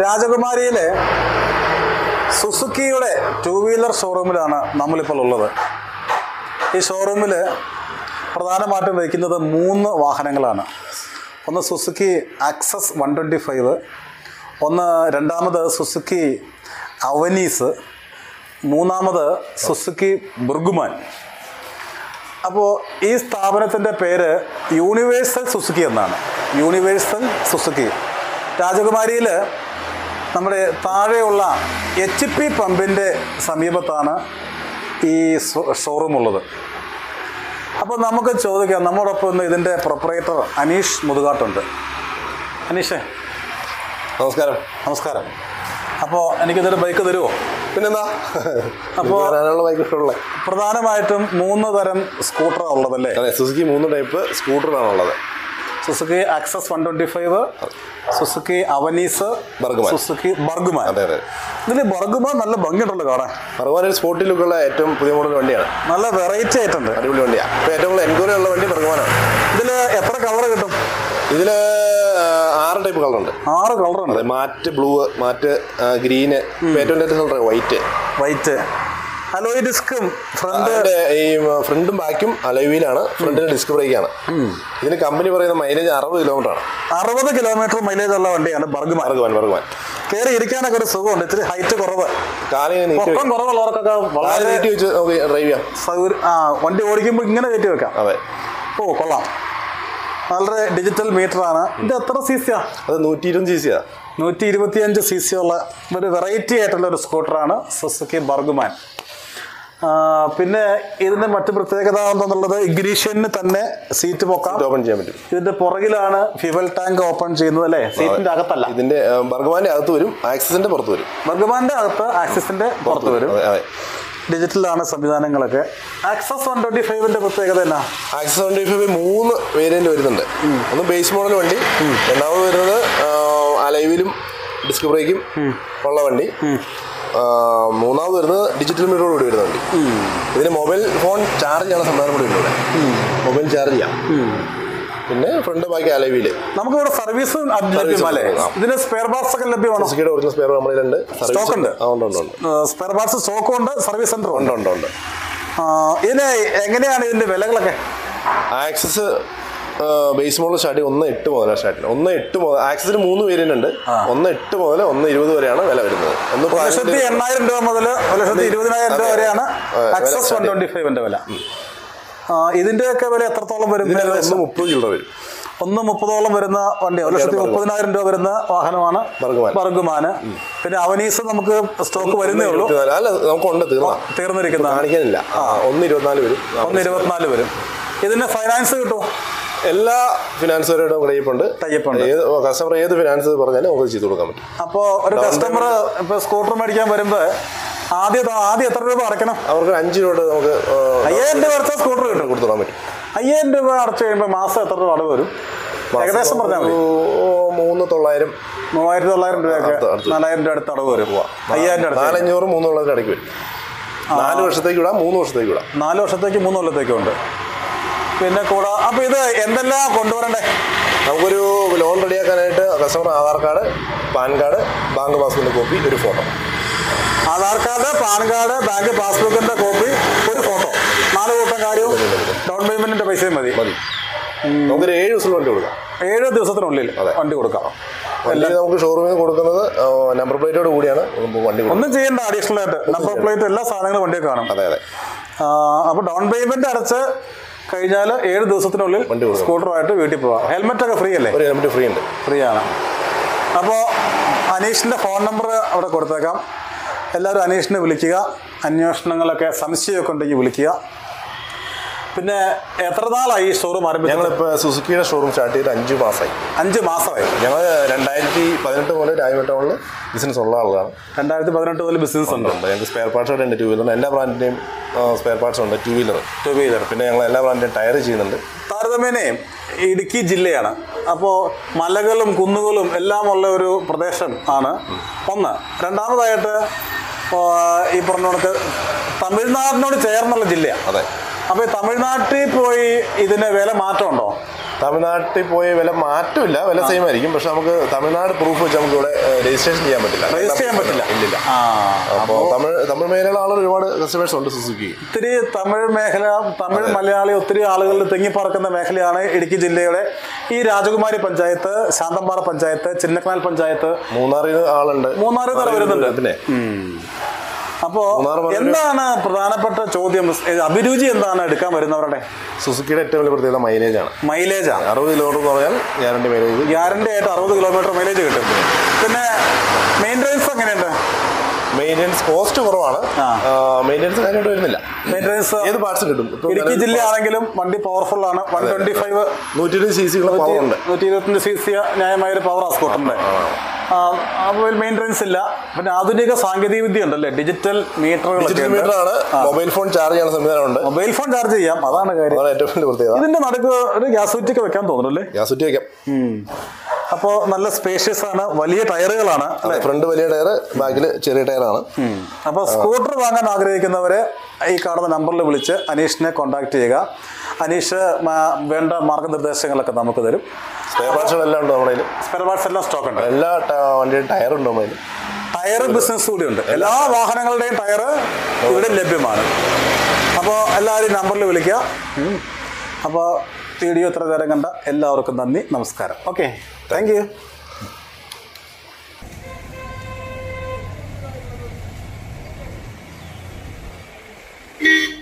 രാജകുമാരിയിലെ സുസുക്കിയുടെ two wheeler ഷോറൂമിലാണ് നമ്മളിപ്പോൾ ഉള്ളത് ഈ ഷോറൂമിൽ പ്രധാനമായിട്ടും വയ്ക്കുന്നത് മൂന്ന് വാഹനങ്ങളാണ് ഒന്ന് Suzuki Access one twenty five ഒന്ന് രണ്ടാമത് സുസുക്കി അവനീസ് മൂന്നാമത് സുസുക്കി ബുർഗുമാൻ അപ്പോൾ ഈ സ്ഥാപനത്തിൻ്റെ പേര് യൂണിവേഴ്സൽ സുസുക്കി എന്നാണ് യൂണിവേഴ്സൽ സുസുക്കി രാജകുമാരിയിൽ നമ്മുടെ താഴെയുള്ള എച്ച് പി പമ്പിൻ്റെ സമീപത്താണ് ഈ ഷോറൂം ഉള്ളത് അപ്പോൾ നമുക്ക് ചോദിക്കാം നമ്മോടൊപ്പം ഇന്ന് ഇതിൻ്റെ പ്രൊപ്പറേറ്റർ അനീഷ് മുതുകാട്ടുണ്ട് അനീഷേ നമസ്കാരം നമസ്കാരം അപ്പോൾ എനിക്കിതൊരു ബൈക്ക് തരുമോ പിന്നെന്താ അപ്പോ- വരാനുള്ള ബൈക്ക് ഇഷ്ടമുള്ളത് പ്രധാനമായിട്ടും മൂന്ന് തരം സ്കൂട്ടറാണ് ഉള്ളതല്ലേ അതെ സുസുക്കി മൂന്ന് ടൈപ്പ് സ്കൂട്ടറാണുള്ളത് Suzuki Access one twenty five Suzuki Avenis Burgman. Suzuki Burgman അതെ അതെ ഇതിൽ ബർഗുമാൻ നല്ല ഭംഗിയുണ്ടല്ലോ കാണാൻ ബർഗ്മാൻ ഒരു സ്പോർട്ടി ലുക്കുള്ള ഏറ്റവും പുതിയ മോഡൽ വണ്ടിയാണ് നല്ല വെറൈറ്റി ആയിട്ടുണ്ട് അടിപൊളി വണ്ടിയാണ് ഇപ്പോൾ ഏറ്റവും കൂടുതൽ എൻക്വയറി ഉള്ള വണ്ടി ബർഗ്മാനാണ് ഇതിൽ എത്ര കളർ കിട്ടും ഇതിൽ ആറ് ടൈപ്പ് കളറുണ്ട് ആറ് കളറുണ്ട് അതെ മാറ്റ് ബ്ലൂ മാറ്റ് ഗ്രീന് ഏറ്റവും latest colour white white alloy ഡിസ്കും ഫ്രണ്ട് അതിന്റെ ഈ ഫ്രണ്ടും ബാക്കും അലവിയിലാണ് ഫ്രണ്ടിന് ഡിസ്ക് ബ്രേക്കാണ് ഇതിന് കമ്പനി പറയുന്ന മൈലേജ് അറുപത് കിലോമീറ്റർ ആണ് അറുപത് കിലോമീറ്റർ മൈലേജ് ഉള്ള വണ്ടിയാണ് ബർഗുമാൻ ബർഗ്മാൻ ബർഗ്മാൻ കയറി ഇരിക്കാനൊക്കെ ഒരു സുഖമുണ്ട് ഇത്തിരി ഹൈറ്റ് കുറവ് കാലിങ്ങനെ നീട്ടി പൊക്കം കുറവുള്ളവർക്കൊക്കെ കാല് വളരെ നീട്ടി വെച്ച് നമുക്ക് ഡ്രൈവ് ചെയ്യാം സൗകര്യം ആ വണ്ടി ഓടിക്കുമ്പോൾ ഇങ്ങനെ കയറ്റി വെക്കാം അതെ ഓ കൊള്ളാം വളരെ ഡിജിറ്റൽ മീറ്ററാണ് ഇത് എത്ര സി സിയാ അത് നൂറ്റി ഇരുപത് സി സിയാണ് നൂറ്റി ഇരുപത്തിയഞ്ച് സി സി ഉള്ള ഒരു വെറൈറ്റി ആയിട്ടുള്ള ഒരു സ്കൂട്ടറാണ് സുസുക്കി ബർഗുമാൻ ആ, പിന്നെ ഇതിന്റെ മറ്റു പ്രത്യേകത എന്തെന്നുള്ളത് ഇഗ്നീഷ്യന് തന്നെ സീറ്റ് പൊക്കാം ഓപ്പൺ ചെയ്യാൻ പറ്റും ഇതിന്റെ പുറകിലാണ് ഫ്യൂവൽ ടാങ്ക് ഓപ്പൺ ചെയ്യുന്നത് അല്ലേ സീറ്റിന്റെ അകത്തല്ല ഇതിന്റെ ബർഗ്മാന്റെ അകത്ത് വരും ആക്സിസിന്റെ പുറത്ത് വരും ബർഗുമാന്റെ അകത്ത് ആക്സിസിന്റെ പുറത്ത് വരും അതെ അതെ ഡിജിറ്റലാണ് സംവിധാനങ്ങളൊക്കെ ആക്സസ് വൺ ട്വന്റി ഫൈവിന്റെ പ്രത്യേകത എന്നാ ആക്സിസ് ട്വന്റി ഫൈവ് മൂന്ന് വേരിയന്റ് വരുന്നുണ്ട് ഒന്ന് ബേസ് മോഡൽ വണ്ടി രണ്ടാമത് വരുന്നത് അലൈവിലും ഡിസ്ക് ബ്രേക്കും ഉള്ള വണ്ടി ആ, മൂന്നാമത് വരുന്നത് ഡിജിറ്റൽ മീറ്ററോട് കൂടി വരുന്ന വണ്ടി ഇതിന് മൊബൈൽ ഫോൺ ചാർജ് ചെയ്യാനുള്ള സംവിധാനം കൂടി ഉണ്ട് ഇവിടെ മൊബൈൽ ചാർജ് ചെയ്യാം പിന്നെ ഫ്രണ്ട് ബാക്കി അലൈവില് നമുക്ക് ഇവിടെ സർവീസ് ലഭ്യമല്ലേ ഉണ്ട്, ആ. ഇതിന് സ്പെയർ പാർട്സ് ഒക്കെ ലഭ്യമാണോ സുസുക്കിയുടെ ഒറിജിനൽ സ്പെയർ നമ്മളിലുണ്ട് Stock ഉണ്ട്? ആ ഉണ്ട് ഉണ്ട് ഉണ്ട് സ്പെയർ പാർട്സ് സ്റ്റോക്കും ഉണ്ട് സർവീസ് സെന്ററും ഉണ്ട് ഉണ്ട് ഉണ്ട് ഉണ്ട് ആ, ഇതിന് എങ്ങനെയാണ് ഇതിന്റെ വിലകളൊക്കെ ആക്സസ് ബേസ് മോഡൽ സ്റ്റാർട്ട് ഒന്ന് എട്ട് മുതലാണ് സ്റ്റാർട്ട് ഒന്ന് എട്ട് മുതൽ ആക്സസിന് മൂന്ന് വേരിയന്റ് ഉണ്ട് ഒന്ന് എട്ട് മുതൽ ഒന്ന് ഇരുപത് വരെയാണ് വില വരുന്നത് ഒന്ന് ഒരു ലക്ഷത്തി പതിനഞ്ച് എണ്ണായിരം രൂപ മുതൽ ഒരു ലക്ഷത്തി ഇരുപതിനായിരം രൂപ അതെ. വരെയാണ് അതെ, വില ആക്സസ് വൺ start ട്വന്റി ഫൈവിന്റെ വില ആ, ഇതിന്റെയൊക്കെ വില എത്രത്തോളം വരും ഇതിന് ഒന്ന് ഏകദേശം? മുപ്പത് ചില്ലറ വരും ഒന്ന് മുപ്പതോളം വരുന്ന വണ്ടി ഒരു ലക്ഷത്തി ബർഗ്മാൻ. മുപ്പതിനായിരം രൂപ വരുന്ന വാഹനമാണ് ബർഗ്മാൻ. ബർഗുമാന് പിന്നെ അവനീസ് നമുക്ക് സ്റ്റോക്ക് വരുന്നേ ഉള്ളൂ ഇരുപത്തിനാല്. അല്ല നമുക്കുണ്ട് തീർന്ന തീർന്നിരിക്കുന്ന കാണിക്കാനില്ല ആ, ഒന്ന് ഇരുപത്തിനാല് വരും ഒന്ന് ഇരുപത്തിനാല് വരും ഇതിന് ഫൈനാൻസ് കിട്ടും എല്ലാ ഫിനാൻസുകാരുടെ കയ്യിപ്പുണ്ട് Tie-up ഉണ്ട്. ഏത് കസ്റ്റമർ ഏത് ഫിനാൻസ് പറഞ്ഞാലും നമുക്ക് ചെയ്ത് കൊടുക്കാൻ പറ്റും അപ്പോൾ ഒരു കസ്റ്റമർ ഇപ്പൊ സ്കൂട്ടർ മേടിക്കാൻ വരുമ്പോ ആദ്യം ആദ്യം എത്ര രൂപ അടയ്ക്കണം അവർക്ക് അഞ്ച് രൂപ തൊട്ട് നമുക്ക് ആ, അയ്യായിരം രൂപ അടച്ച സ്കൂട്ടർ കിട്ടും കൊടുത്തു തരാൻ പറ്റും അയ്യായിരം രൂപ അടച്ചു കഴിയുമ്പോൾ മാസം എത്ര രൂപ അടവ് വരും ഏകദേശം പറഞ്ഞാൽ മതി ഒരു മൂന്ന് തൊള്ളായിരം മൂവായിരത്തി തൊള്ളായിരം രൂപയൊക്കെ അടുത്ത് അടുത്ത്. നാലായിരം രൂപ അടുത്ത് അടവ് വരും അയ്യായിരം രൂപ അടുത്ത് നാലഞ്ഞൂറ് മൂന്ന് തൊള്ളായിരം ഇടയ്ക്ക് വരും നാല് വർഷത്തേക്ക് വിടാം മൂന്ന് വർഷത്തേക്ക് വിടാം നാല് വർഷത്തേക്ക് മൂന്ന് കൊല്ലത്തേക്കും ഉണ്ട് പിന്നെ കൂടാ അപ്പൊ ഇത് എന്തെല്ലാം കൊണ്ടുവരണ്ടേ നമുക്കൊരു ലോൺ റെഡിയാക്കാനായിട്ട് customer Aadhaar card PAN card bank പാസ്ബുക്കിന്റെ കോപ്പി ഒരു photo Aadhaar card PAN card bank പാസ്ബുക്കിന്റെ കോപ്പി ഒരു ഫോട്ടോ നാല് കൂട്ടം കാര്യവും ഡൗൺ പേയ്മെന്റിന്റെ പൈസയും മതി മതി നമുക്കൊരു ഏഴ് ദിവസം വണ്ടി കൊടുക്കാം ഏഴ് ദിവസത്തിനുള്ളിൽ അതെ. വണ്ടി കൊടുക്കാം വണ്ടി നമുക്ക് ഷോറൂമിൽ കൊടുക്കുന്നത് നമ്പർ പ്ലേറ്റോട് കൂടിയാണ് നമുക്ക് വണ്ടി കൊടുക്കുന്നത് ഒന്നും ചെയ്യേണ്ട അഡീഷണൽ ആയിട്ട് നമ്പർ പ്ലേറ്റ് എല്ലാ സാധനങ്ങളും വണ്ടിയിൽ കാണും അതെ അതെ അപ്പോൾ ഡൗൺ പേയ്മെന്റ് അടച്ച് കഴിഞ്ഞാൽ ഏഴ് ദിവസത്തിനുള്ളിൽ വണ്ടി കൊടുക്കാം. സ്കൂട്ടറുമായിട്ട് വീട്ടിൽ പോവാം ഹെൽമെറ്റ് ഒക്കെ ഫ്രീ അല്ലേ ഒരു ഹെൽമെറ്റ് ഫ്രീ ഉണ്ട് ഫ്രീ ആണ് അപ്പോൾ അനീഷിൻ്റെ ഫോൺ നമ്പർ അവിടെ കൊടുത്തേക്കാം എല്ലാവരും അനീഷിനെ വിളിക്കുക അന്വേഷണങ്ങളൊക്കെ സംശയമൊക്കെ ഉണ്ടെങ്കിൽ വിളിക്കുക പിന്നെ എത്ര നാളായി ഈ ഷോറൂം ആരംഭിച്ചത് ഞങ്ങളിപ്പോൾ സുസുക്കിയുടെ ഷോറൂം സ്റ്റാർട്ട് ചെയ്ത് അഞ്ച് മാസമായി അഞ്ച് മാസമായി ഞങ്ങൾ രണ്ടായിരത്തി പതിനെട്ട് മുതൽ രാജ്യമെട്ടോളിൽ ബിസിനസ് ഉള്ള ആളാണ് രണ്ടായിരത്തി പതിനെട്ട് മുതൽ ബിസിനസ് ഉണ്ട് ഉണ്ട് ഞങ്ങൾക്ക് സ്പെയർ പാർട്സ് ഉണ്ട് ടു വീലറിന് എല്ലാ ബ്രാൻഡിൻ്റെയും സ്പെയർ പാർട്സ് ഉണ്ട് ടു വീലർ ടു വീലർ പിന്നെ ഞങ്ങൾ എല്ലാ ബ്രാൻഡിൻ്റെയും ടയർ ചെയ്യുന്നുണ്ട് താരതമ്യേനെ ഇടുക്കി ജില്ലയാണ് അപ്പോൾ മലകളും കുന്നുകളും എല്ലാം ഉള്ള ഒരു പ്രദേശം ആണ് ഒന്ന് രണ്ടാമതായിട്ട് ആ, ഈ പറഞ്ഞ കണക്ക് തമിഴ്നാടിനോട് ചേർന്നുള്ള ജില്ലയാണ് അതെ അപ്പോൾ ഈ തമിഴ്നാട്ടിൽ പോയി ഇതിന് വില മാറ്റമുണ്ടോ തമിഴ്നാട്ടിൽ പോയ വില മാറ്റമില്ല വില സെയിം ആയിരിക്കും പക്ഷെ നമുക്ക് തമിഴ്നാട് പ്രൂഫ് വെച്ച് നമുക്ക് ഇവിടെ രജിസ്ട്രേഷൻ ചെയ്യാൻ പറ്റില്ല രജിസ്റ്റർ ചെയ്യാൻ പറ്റില്ല ഇല്ലില്ല ആ അപ്പോൾ തമിഴ് തമിഴ് മേഖലയിലുള്ള ആളുകൾ ഒരുപാട് കസ്റ്റമേഴ്സ് ഉണ്ട് സുസുക്കി ഒത്തിരി തമിഴ് മേഖല തമിഴ് മലയാളി ഒത്തിരി ആളുകൾ തിങ്ങിപ്പറക്കുന്ന മേഖലയാണ് ഇടുക്കി ജില്ലയുടെ ഈ രാജകുമാരി പഞ്ചായത്ത് ശാന്തമ്പാറ പഞ്ചായത്ത് ചിന്നക്കനാൽ പഞ്ചായത്ത് മൂന്നാറിൽ നിന്ന് ആളുണ്ട് മൂന്നാറിൽ നിന്ന് വരുന്നുണ്ട്. പിന്നെ അപ്പോ മൂന്നാർ പറഞ്ഞൊരു- എന്താണ് പ്രധാനപ്പെട്ട ചോദ്യം ഏ, അഭിരുചി എന്താണ് എടുക്കാൻ വരുന്നവരുടെ സുസുക്കിയുടെ ഏറ്റവും വലിയ പ്രത്യേകത മൈലേജ് ആണ് മൈലേജാണ് അറുപത് കിലോമീറ്റർ എന്ന് പറഞ്ഞാൽ ഗ്യാരണ്ടി മൈലേജ് ഗ്യാരണ്ടി ആയിട്ട് അറുപത് കിലോമീറ്റർ മൈലേജ് കിട്ടും പിന്നെ മെയിൻ്റനൻസ് എങ്ങനെയുണ്ട് മെയിൻ്റെനൻസ് കോസ്റ്റ് കുറവാണ് ആ. മെയിൻ്റെനൻസ് കാര്യമായിട്ട് വരുന്നില്ല മെയിൻ്റനൻസ് ഏത് പാർട്സ് കിട്ടും ഇപ്പൊ ഇടുക്കി ജില്ലയാണെങ്കിലും വണ്ടി പവർഫുൾ ആണ് വൺ ട്വന്റി ഫൈവ് നൂറ്റി ഇരുപത് സി സികളുടെ പവർ ഉണ്ട് നൂറ്റി ഇരുപത്തഞ്ച് സി സി ന്യായമായ ഒരു പവർ ആ സ്കൂട്ടറിന്റെ അപ്പോൾ മെയിൻ്റനൻസ് ഇല്ല പിന്നെ ആധുനിക സാങ്കേതിക വിദ്യ ഉണ്ടല്ലേ ഡിജിറ്റൽ മീറ്ററുകളൊക്കെ ഡിജിറ്റൽ ഉണ്ട് മീറ്റർ ആണ് മൊബൈൽ ഫോൺ ചാർജ് ചെയ്യുന്ന സംവിധാനമുണ്ട് മൊബൈൽ ഫോൺ ചാർജ് ചെയ്യാം അതാണ് കാര്യം അതാണ് ഏറ്റവും വലിയ പ്രത്യേകത ഇതിന്റെ നടുക്ക് ഒരു ഗ്യാസ് കുറ്റിയൊക്കെ വെക്കാൻ തോന്നുന്നല്ലേ ഗ്യാസ് കുറ്റി വെക്കാം അപ്പോൾ നല്ല സ്പേഷ്യസ് ആണ് വലിയ ടയറുകളാണ് അതെ ഫ്രണ്ട് വലിയ ടയർ ബാക്കിൽ ചെറിയ ടയറാണ് അപ്പോൾ സ്കൂട്ടർ വാങ്ങാൻ ആഗ്രഹിക്കുന്നവരെ ഈ കാണുന്ന നമ്പറിൽ വിളിച്ച് അനീഷിനെ കോൺടാക്ട് ചെയ്യുക അനീഷ് മാ- വേണ്ട മാർഗനിർദ്ദേശങ്ങളൊക്കെ നമുക്ക് തരും സ്പെയർ പാർട്സുകളെല്ലാം ഉണ്ട് നമ്മുടെ കയ്യിൽ സ്പെയർ പാർട്സ് എല്ലാം സ്റ്റോക്ക് ഉണ്ട് എല്ലാ ട- വണ്ടിയുടെ ടയർ ഉണ്ട് നമ്മുടെ കയ്യിൽ ടയർ ബിസിനസ് കൂടി ഉണ്ട് എല്ലാ വാഹനങ്ങളുടെയും ടയർ ഇവിടെ ലഭ്യമാണ് അപ്പോൾ എല്ലാവരും നമ്പറിൽ വിളിക്കുക അപ്പോൾ വീഡിയോ ഇത്ര നേരം കണ്ട എല്ലാവർക്കും നന്ദി നമസ്കാരം ഓക്കെ താങ്ക് യു